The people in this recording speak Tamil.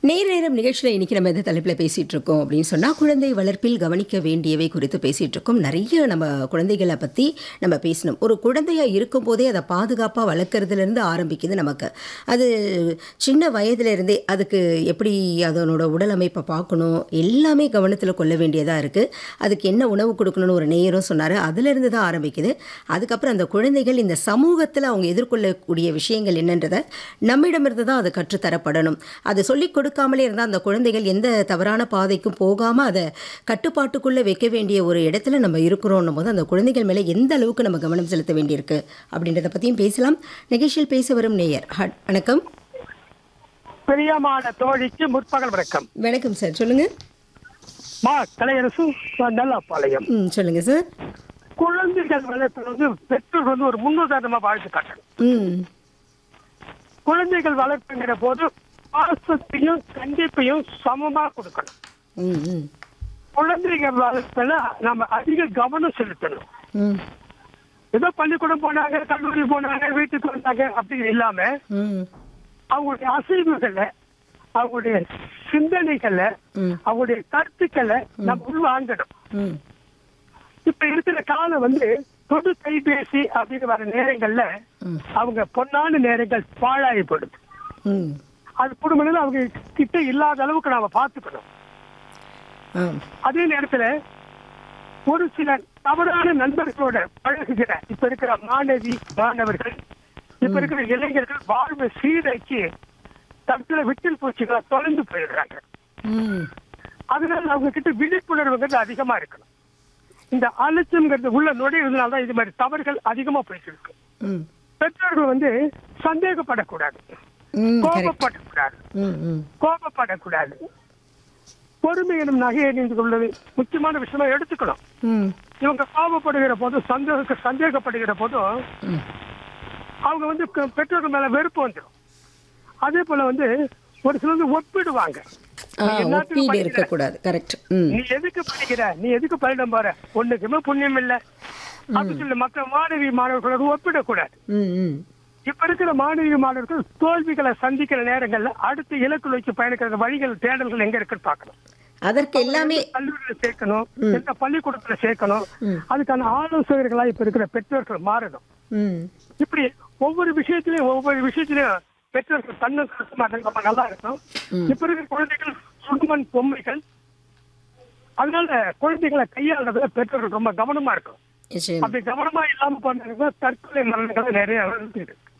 நேர நேரம் நிகழ்ச்சியில் இன்னைக்கு நம்ம எந்த தலைப்பில் பேசிகிட்டு இருக்கோம் அப்படின்னு சொன்னால் குழந்தை வளர்ப்பில் கவனிக்க வேண்டியவை குறித்து பேசிகிட்டு இருக்கோம் நிறைய நம்ம குழந்தைகளை பற்றி நம்ம பேசணும் ஒரு குழந்தையாக இருக்கும்போதே அதை பாதுகாப்பாக வளர்க்குறதுலேருந்து ஆரம்பிக்குது நமக்கு அது சின்ன வயதுல இருந்தே அதுக்கு எப்படி அதனோட உடல் அமைப்பை பார்க்கணும் எல்லாமே கவனத்தில் கொள்ள வேண்டியதாக இருக்குது அதுக்கு என்ன உணவு கொடுக்கணும்னு ஒரு நேரம் சொன்னார் அதுலேருந்து தான் ஆரம்பிக்குது அதுக்கப்புறம் அந்த குழந்தைகள் இந்த சமூகத்தில் அவங்க எதிர்கொள்ளக்கூடிய விஷயங்கள் என்னன்றதை நம்மிடமிருந்து தான் அது கற்றுத்தரப்படணும் அது சொல்லிக் கொடுக்காமலே இருந்தால் அந்த குழந்தைகள் எந்த தவறான பாதைக்கும் போகாமல் அதை கட்டுப்பாட்டுக்குள்ளே வைக்க வேண்டிய ஒரு இடத்துல நம்ம இருக்கிறோன்னும் போது அந்த குழந்தைகள் மேலே எந்த அளவுக்கு நம்ம கவனம் செலுத்த வேண்டியிருக்கு அப்படின்றத பற்றியும் பேசலாம் நிகழ்ச்சியில் பேச வரும் நேயர் ஹட் வணக்கம் பிரியமான தோழிக்கு முற்பகல் வணக்கம் வணக்கம் சார் சொல்லுங்கள் மா கலையரசு நல்லாப்பாளையம் ம் சொல்லுங்கள் சார் குழந்தைகள் வளர்ப்பில் வந்து பெற்றோர் வந்து ஒரு முன்னுதாரணமா வாழ்த்து காட்டணும் ம் குழந்தைகள் வளர்ப்புங்கிற போது பாசத்தையும் கண்டிப்பையும் சமமா கொடுக்கணும் ம் ம் குழந்தைகள் வளர்ப்புல நம்ம அதிக கவனம் செலுத்தணும் ம் ஏதோ பள்ளிக்கூடம் போனாங்க கல்லூரி போனாங்க வீட்டுக்கு வந்தாங்க அப்படி இல்லாம ம் அவங்களுடைய அசைவுகளை அவங்களுடைய சிந்தனைகளை ம் அவங்களுடைய கருத்துக்களை நம்ம உள்வாங்கணும் ம் இப்ப இருக்கிற காலம் வந்து தொடு கைபேசி அப்படின்னு வர நேரங்கள்ல ம் அவங்க பொன்னான நேரங்கள் பாழாகி போடுது ம் அது குடும்பங்கள் அவங்க கிட்ட இல்லாத அளவுக்கு நாம பார்த்துக்கணும் ஆ அதே நேரத்துல ஒரு சில தவறான நண்பர்களோட பழகுகிற இப்ப இருக்கிற மாணவி மாணவர்கள் இப்ப இருக்கிற இளைஞர்கள் வாழ்வை சீரழிச்சு தத்துல விட்டில் பூச்சிகளை தொலைந்து போயிடுறாங்க ம் அதனால அவங்க கிட்ட விழிப்புணர்வுங்கிறது அதிகமா இருக்கணும் இந்த அலட்சியம்ங்கிறது உள்ள நுழைவதனால தான் இது மாதிரி தவறுகள் அதிகமா போயிட்டு இருக்கு ம் பெற்றோர்கள் வந்து சந்தேகப்படக்கூடாது ம் கரெக்ட் கோபப்படக்கூடாது ம் ம் கோபப்படக்கூடாது பொறுமை எனும் நகையை நீங்க உள்ளது முக்கியமான விஷயமா எடுத்துக்கணும் ம் இவங்க கோபப்படுகிற போதும் சந்தேக சந்தேகப்படுகிற போதும் ம் அவங்க வந்து க- பெற்றோர்கள் மேல வெறுப்பு வந்துடும் அதே போல வந்து ஒரு சிலர் வந்து ஒப்பிடுவாங்க ஆ நீ எல்லாத்துக்கும் ஒப்பீடு படிக்கிற. இருக்கக்கூடாது கரெக்ட் ம் நீ எதுக்கு படிக்கிற நீ எதுக்கு பள்ளிடம் போற ஒண்ணுக்குமே புண்ணியம் இல்ல அப்படி சொல்லி மற்ற மாணவி மாணவர்களோட ஒப்பிடக்கூடாது ம் ம் இப்ப இருக்கிற மாணவி மாணவர்கள் தோல்விகளை சந்திக்கிற நேரங்கள்ல அடுத்த இலக்கு நோக்கி பயணிக்கிற வழிகள் தேடல்கள் எங்க இருக்குன்னு பார்க்கணும் அதற்கு எல்லாமே கல்லூரியில சேர்க்கணும் எந்த பள்ளிக்கூடத்துல சேர்க்கணும் அதுக்கான ஆலோசகர்களா இப்ப இருக்கிற பெற்றோர்கள் மாறணும் ம் இப்படி ஒவ்வொரு விஷயத்திலயும் ஒவ்வொரு விஷயத்திலயும் பெற்றோர்கள் தன்னும் கருத்துமா ரொம்ப நல்லா இருக்கும் இப்ப இருக்கிற குழந்தைகள் சுடுமண் பொம்மைகள் அதனால குழந்தைகளை கையாளுறதுல பெற்றோர்கள் ரொம்ப கவனமா இருக்கும் நிச்சயம் அப்படி கவனமா இல்லாம பண்ணாங்கன்னா தற்கொலை மரணங்கள் நிறைய இருக்கு